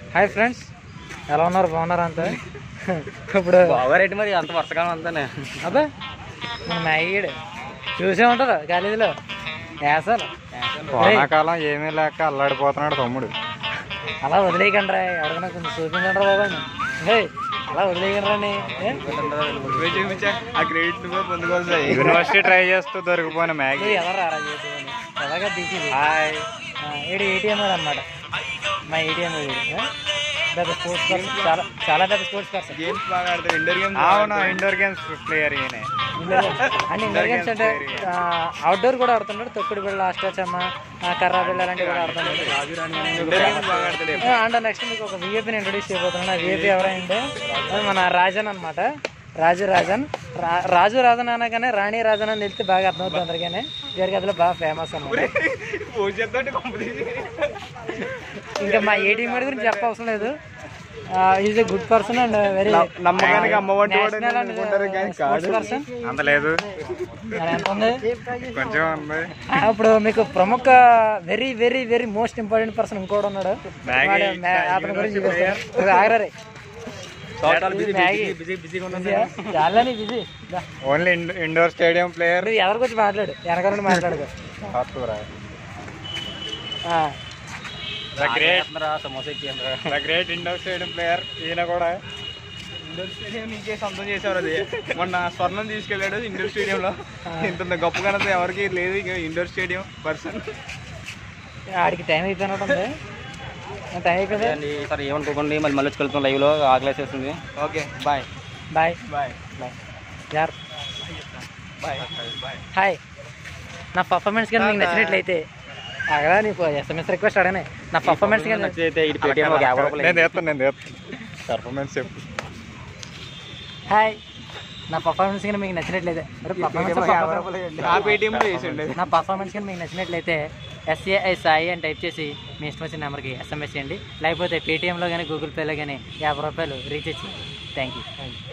Hi friends ఎలా ఉన్నారు బాగున్నారా అంతా ఇప్పుడు బాగారేంటి మరి అంత వర్షకాలం అంతానే అబ్బా మన మ్యాగీడు చూసే ఉంటారు కాలేజీలో వేసాలు వానాకాలం ఏమీ లేక అల్లాడిపోతున్నాడు తమ్ముడు అలా వదిలేయకండి రా ఎవరికైనా కొంచెం చూపించండి రా బాబా హే అలా వదిలేయకండి ఆ క్రెడిట్ పొందుకోవాలి యూనివర్సిటీ ట్రై చేస్తూ దొరికిపోయిన మ్యాగీ ఎవరు రారా చేసి ఎలాగా తీసి హాయ్ ఏడు ఏటీఎం అనమాట మా ఏటీఎం పెద్ద స్పోర్ట్స్ పర్సన్ చాలా చాలా పెద్ద స్పోర్ట్స్ పర్సన్ గేమ్స్ బాగా ఆడతారు ఇండోర్ గేమ్స్ అవును ఇండోర్ గేమ్స్ ప్లేయర్ ఈయనే అండ్ ఇండోర్ గేమ్స్ అంటే అవుట్డోర్ కూడా ఆడుతున్నాడు తొక్కుడు బిళ్ళ అష్టాచమ్మ ఆ, కర్రా బిళ్ళ లాంటివి కూడా ఆడుతున్నాడు ఇండోర్ గేమ్స్ బాగా ఆడతాడు అండ్ నెక్స్ట్ మీకు ఒక విఏపీని ఇంట్రొడ్యూస్ చేయబోతున్నాను ఆ విఏపీ ఎవరైంటే అది మన రాజన్ అన్నమాట రాజు రాజన్ రా- రాజు రాజన్ అనగానే రాణి రాజన్ అని తెలిస్తే బాగా అర్థమవుతుంది అందరికీ గారికి అందులో బాగా ఫేమస్ అన్నమాట ఇంకా మా ఏటీఎం వాడి గురించి చెప్పవసరం లేదు is a good person and very నమ్మకానికి అమ్మ వంటి వాడు నేషనల్ అండ్ అనుకుంటారు కానీ స్పోర్ట్స్ పర్సన్ అంత లేదు ఎంత ఉంది కొంచెం ఉంది ఆ, ఇప్పుడు మీకు ప్రముఖ very very very most important person ఇంకోటి ఉన్నాడు మ్యాగీ వాడు మ్యా- అతని గురించి చూపిస్తాను ఆగరే మ్యాగీ చాలా busy only indoor stadium player ఎవరికి వచ్చి మాట్లాడు వెనకాల నుండి మాట్లాడుకో ఆ, ద గ్రేట్ సమోసా ఇచ్చేయండిరా. The great indoor stadium player ఈయన కూడా ఇండోర్ స్టేడియం నుంచే సొంతం చేసేవారు అది మొన్న స్వర్ణం తీసుకెళ్ళాడు ఇండోర్ స్టేడియంలో ఇంత గొప్ప ఘనత ఎవరికి లేదు ఇక ఇండోర్ స్టేడియం పర్సన్ ఆడికి టైం అయిపోయినట్టుంది టైం అయిపోయింది సార్ ఏమనుకోకండి మళ్ళీ మళ్ళీ వచ్చి కలుపుతాం లైవ్లో ఆకలేసేస్తుంది okay bye bye bye bye యార్ బాయ్ బాయ్ హాయ్ నా పర్ఫార్మెన్స్ కానీ మీకు నచ్చినట్లయితే అగరా నీకు ఎస్ఎంఎస్ రిక్వెస్ట్ అడగనే నా పర్ఫార్మెన్స్ కానీ నచ్చితే ఇటు పేటిఎం ఒక యాభై రూపాయలు నేను చేస్తాను నేను చేస్తాను పర్ఫార్మెన్స్ చెప్పు హాయ్ నా పర్ఫార్మెన్స్ కానీ మీకు నచ్చినట్లయితే అరే performance ఆ పేటిఎంలో వేసిండి నా పర్ఫార్మెన్స్ కానీ మీకు నచ్చినట్లయితే ఎస్ఏఐ సాయి అని టైప్ చేసి మీ ఇష్టం వచ్చిన నెంబర్కి ఎస్ఎంఎస్ చేయండి లేకపోతే పేటీఎంలో కానీ గూగుల్ పేలో కానీ యాభై రూపాయలు రీఛార్జ్ చేయండి థ్యాంక్ యూ